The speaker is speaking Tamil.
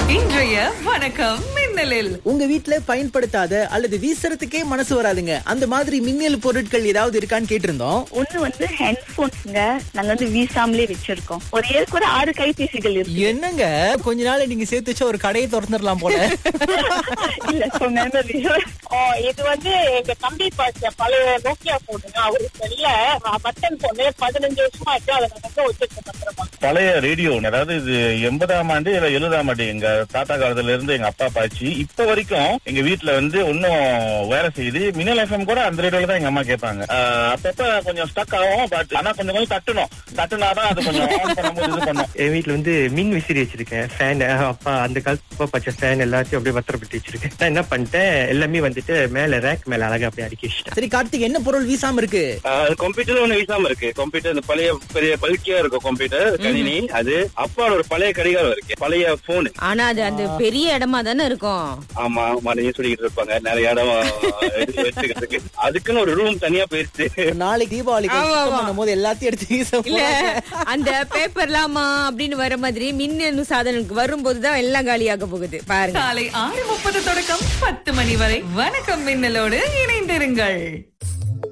இன்றைய வணக்கம் மின்னலில் உங்க வீட்ல பயன்படுத்தாத அல்லது வீசுறதுக்கே மனசு வராதுங்க அந்த மாதிரி மின்னல் பொருட்கள் ஏதாவது இருக்கான்னு கேட்டிருந்தோம் ஒண்ணு வந்து ஹெட்போன்ஸ்ங்க நாங்க வந்து வீசாமலே வச்சிருக்கோம் ஒரு ஏழுக்கு ஒரு ஆறு கைபேசிகள் இருக்கு என்னங்க கொஞ்ச நாள் நீங்க சேர்த்து வச்ச ஒரு கடையை திறந்துடலாம் போல இல்ல so memory. ஓ, இது வந்து எங்க தம்பி பாச்ச பழைய நோக்கியா போனுங்க அவருக்கு இல்ல பட்டன் போனு பதினஞ்சு வருஷமா ஆச்சு அதை நாங்க வந்து வச்சிருக்கோம் பத்திரமா பழைய ரேடியோ அதாவது இது எண்பதாம் ஆண்டு இல்ல எழுபதாம் ஆண்டு எங்க தாத்தா காலத்துல இருந்து எங்க அப்பா பாச்சு இப்ப வரைக்கும் எங்க வீட்டுல வந்து ஒன்னும் வேலை செய்யுது மின்னல் எஃப்எம் கூட அந்த ரேடியோல தான் எங்க அம்மா கேட்பாங்க ஆஹ் அப்பப்ப கொஞ்சம் ஸ்டக் ஆகும் பட் ஆனா கொஞ்சம் கொஞ்சம் தட்டணும் தட்டுனாதான் அது கொஞ்சம் ஆன் பண்ணும்போது இது பண்ணும் என் வீட்ல வந்து மின் விசிறி வச்சிருக்கேன் ஃபேன் அப்பா அந்த காலத்து அப்பா பச்சை ஃபேன் எல்லாத்தையும் அப்படியே பத்திரப்பட்டு வச்சிருக்கேன் நான் என்ன பண்ணிட்டேன் எல்லாமே வந்துட்டு மேல ரேக் மேல அழகா அப்படியே அடுக்கி வச்சிட்டேன் சரி கார்த்திக் என்ன பொருள் வீசாம இருக்கு கம்ப்யூட்டர் ஒண்ணு வீசாம இருக்கு கம்ப்யூட்டர் இந்த பழைய பெரிய பல்கியா இருக்கும் கம்ப்யூட்டர் கணினி அது அப்பாவோட ஒரு பழைய கடிகாரம் இருக்கு பழைய போனு ஆனா அது அந்த பெரிய இடமா தானே இருக்கும் ஆமா மனைவி சொல்லிக்கிட்டு இருப்பாங்க நிறைய இடம் எடுத்து வச்சுக்கிறதுக்கு அதுக்குன்னு ஒரு ரூம் தனியா போயிருச்சு நாளைக்கு தீபாவளிக்கு ஆமா, சுத்தம் ஆமா. பண்ணும்போது எல்லாத்தையும் எடுத்து வீச இல்ல போறாங்க. அந்த பேப்பர்லாமா அப்படின்னு வர மாதிரி மின்னணு சாதனங்களுக்கு வரும்போதுதான் எல்லாம் காலியாக போகுது பாருங்க காலை ஆறு முப்பது தொடக்கம் பத்து மணி வரை வணக்கம் மின்னலோடு இணைந்திருங்கள்